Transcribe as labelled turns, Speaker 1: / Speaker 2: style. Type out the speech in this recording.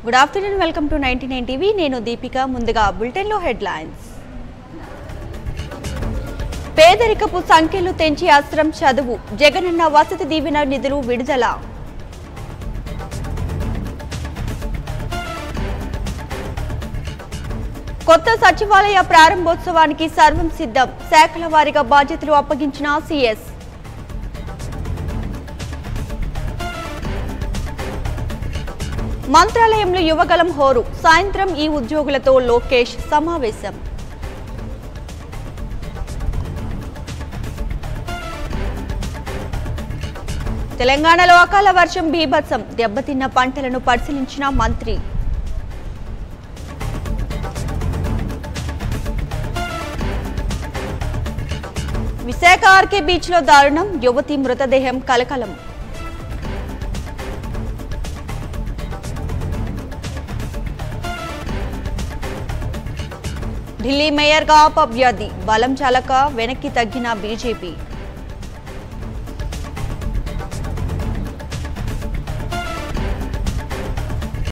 Speaker 1: good afternoon welcome to ninety nine TV నేను దీపిక ముందుగా బులెటిన్లో హెడ్లైన్స్ పేదరికపు సంఖ్యలు తెంచి అస్త్రం చదువు జగనన్న వసతి దీవెన నిధులు విడుదల కొత్త సచివాలయ ప్రారంభోత్సవానికి సర్వం సిద్ధం శాఖల వారీగా బాధ్యతలు అప్పగించిన సీఎస్ మంత్రాలయంలో యువగలం హోరు సాయంత్రం ఈ ఉద్యోగులతో లోకేష్ సమావేశం తెలంగాణలో అకాల వర్షం బీభత్సం దెబ్బతిన్న పంటలను పరిశీలించిన మంత్రి విశాఖ ఆర్కే బీచ్ లో దారుణం యువతి మృతదేహం కలకలం ఢిల్లీ మేయర్గా ఆప్ అభ్యర్థి బలం చాలక వెనక్కి తగ్గిన బీజేపీ